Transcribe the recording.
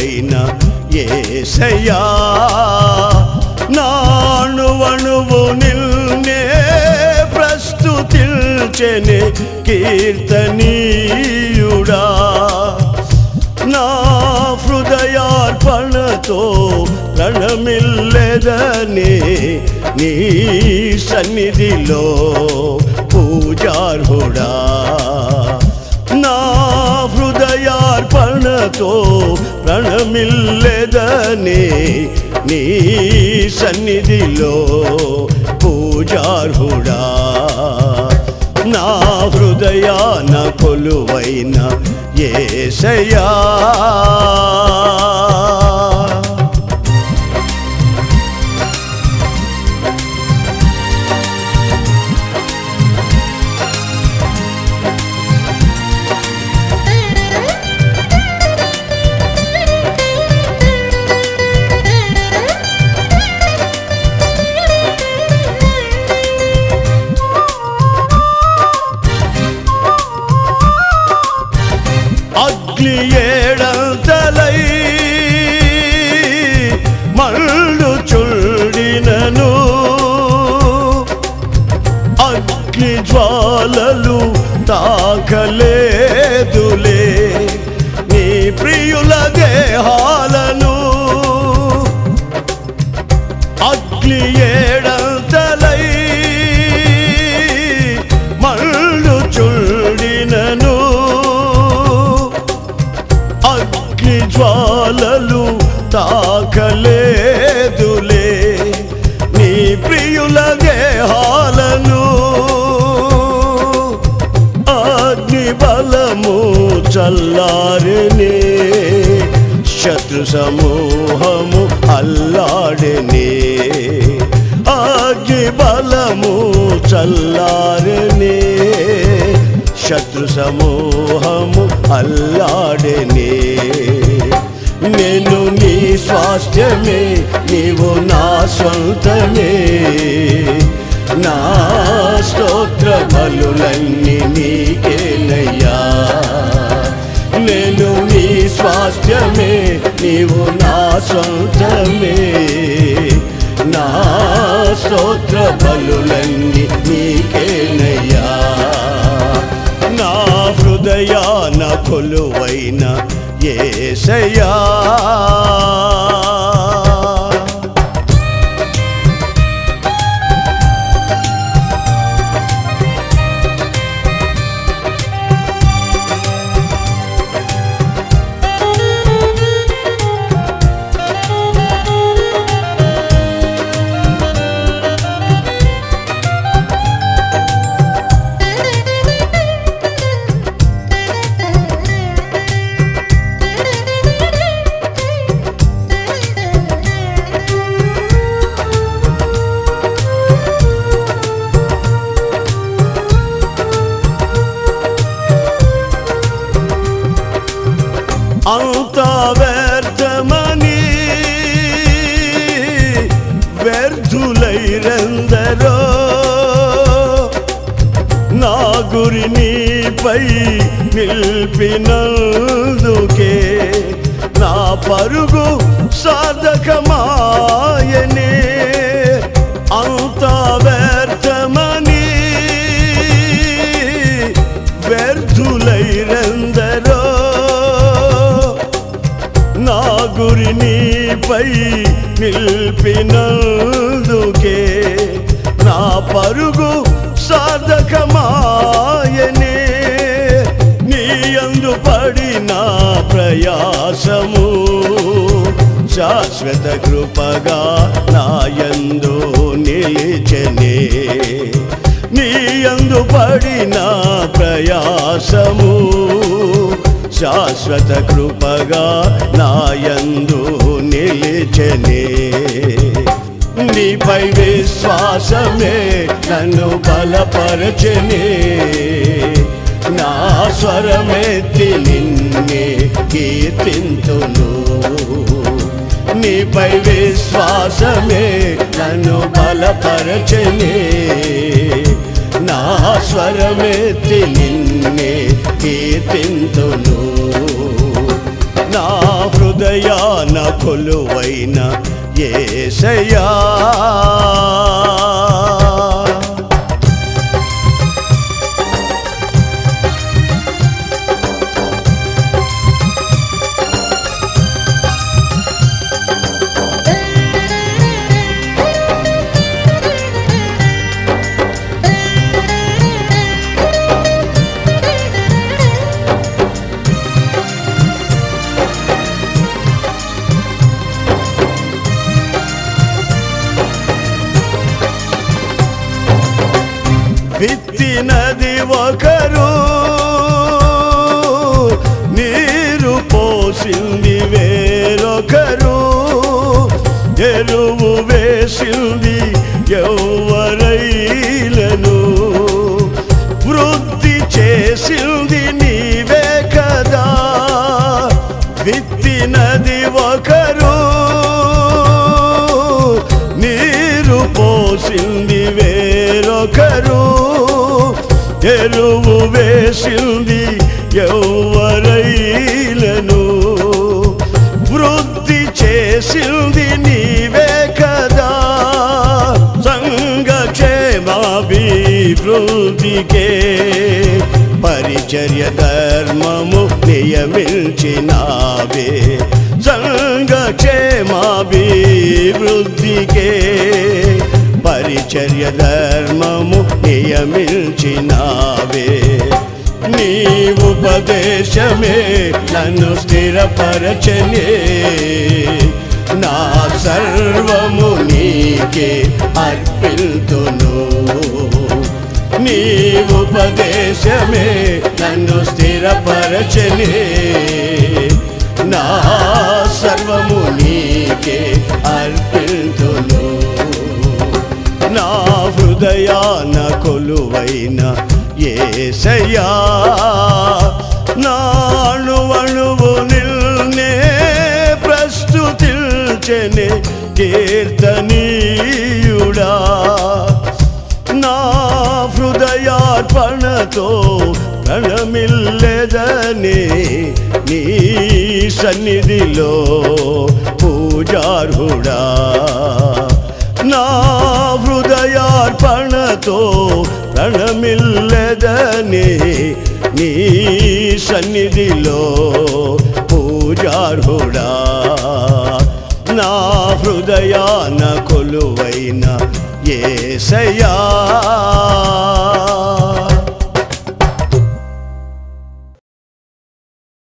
కొలువైన ఏసయ్యా నాణువణువు నిల్నే ప్రస్తుతిల్చెని కీర్తనీయుడా నా హృదయార్పణతో ప్రణమిల్లెదని నీ సన్నిధిలో పూజార్హుడా నా హృదయార్పణతో ప్రణమిల్లెదని నీ సన్నిధిలో పూజార్హుడా నా హృదయాన కొలువైన ఏసయ్యా అగ్ని ఏడంతలై మళ్ళు చుండినను అగ్ని జ్వాలలు తాకలేదులే నీ ప్రియుల దేహాలను అగ్ని ఏడంతలై మళ్ళు చుండినను అగ్ని జ్వాలలు తాకలేదులే నీ ప్రియుల దేహాలను అగ్ని బలము చల్లారనే శత్రు సమూహము అల్లాడనే అగ్ని బలము చల్లారనే శత్రు సమూహము అల్లాడనే నేను నీ స్వాస్థ్యమే నీవు నా సొంతమే నా స్తోత్ర బలులన్నీ నీకేనయ్యా నేను నీ స్వాస్థ్యమే నీవు నా సొంతమే నా స్తోత్ర బలులన్నీ నీకేనయ్యా నా హృదయాన కొలువైన ఏసయ్యా అంత వ్యర్థమని వ్యర్థులైరందరో నా గురి నీపై నిల్పినందుకే నా పరుగు సాధకమాయనే అంత వ్యర్థమని వ్యర్థులైరందరో నా గురి నీపై నిల్పినందుకే నా పరుగు సాధకమాయనే నీ అందు పడిన ప్రయాసము శాశ్వత కృపగా నాయందు నిలిచనే నీ అందు పడిన ప్రయాసము శాశ్వత కృపగా నాయందు నిలిచనే నీపై విశ్వాసమే నన్ను బలపరచనే నా స్వరమెత్తి నిన్నే కీర్తింతును నీపై విశ్వాసమే నన్ను బలపరచనే నా స్వరమెత్తి నిన్నే కీర్తింతును నా హృదయాన కొలువైన ఏసయ్యా విత్తినది ఒకరు నీరు పోసింది వేరొకరు ఎరువు వేసింది ఎవరైలను వృద్ధి చేసింది నీవే కదా విత్తినది ఒకరు నీరు పోసింది వేరొకరు ఎరువు వేసింది ఎవరైలను వృద్ధి చేసింది నీవే కదా సంఘక్షేమాభివృద్ధికే పరిచర్య ధర్మము నియమించినావే సంఘక్షేమాభివృద్ధికే పరిచర్య ధర్మము నియమించినావే నీ ఉపదేశమే నన్ను స్థిరపరచనే నా సర్వము నీకే అర్పిల్తును నీ ఉపదేశమే నన్ను స్థిరపరచనే నా సర్వము నీకే అర్పిల్తును నా హృదయాన కొలువైన ఏసయ్యా నా అణువణువు నిల్నే ప్రస్తుతిల్చెనే కీర్తనీయుడా నా హృదయార్పణతో ప్రణమిల్లెదని నీ సన్నిధిలో పూజార్హుడా నా హృదయార్పణతో ప్రణమిల్లెదని నీ సన్నిధిలో పూజార్హుడా నా హృదయాన కొలువైన ఏసయ్యా